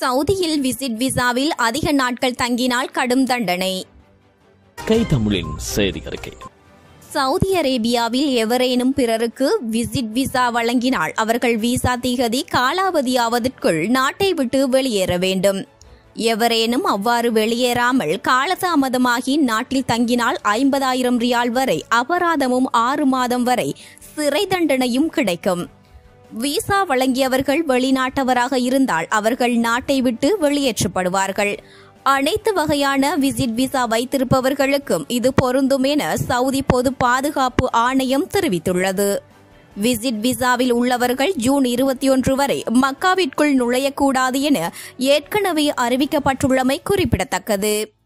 சவுதியில் விசிட் விசாவில் அதிக நாட்கள் தங்கினால் கடும் தண்டனை கை தமிழின் செய்தி அறிக்கை சவுதி அரேபியாவில் எவரேனும் பிறருக்கு விசிட் விசா வழங்கினால் அவர்கள் விசா திகதி காலாவதியாவதற்குள் நாட்டை விட்டு வெளியேற வேண்டும் எவரேனும் அவ்வாறு வெளியேறாமல் காலதாமதமாகி நாட்டில் தங்கினால் ஐம்பதாயிரம் ரியால் வரை அபராதமும் ஆறு மாதம் வரை சிறை தண்டனையும் கிடைக்கும் விசா வழங்கியவர்கள் வெளிநாட்டவராக இருந்தால் அவர்கள் நாட்டை விட்டு வெளியேற்றப்படுவார்கள் அனைத்து வகையான விசிட் விசா வைத்திருப்பவர்களுக்கும் இது பொருந்தும் என சவுதி பொது பாதுகாப்பு ஆணையம் தெரிவித்துள்ளது விசிட் விசாவில் உள்ளவர்கள் ஜூன் இருபத்தி ஒன்று வரை மக்காவிற்குள் நுழையக்கூடாது என ஏற்கனவே அறிவிக்கப்பட்டுள்ளமை குறிப்பிடத்தக்கது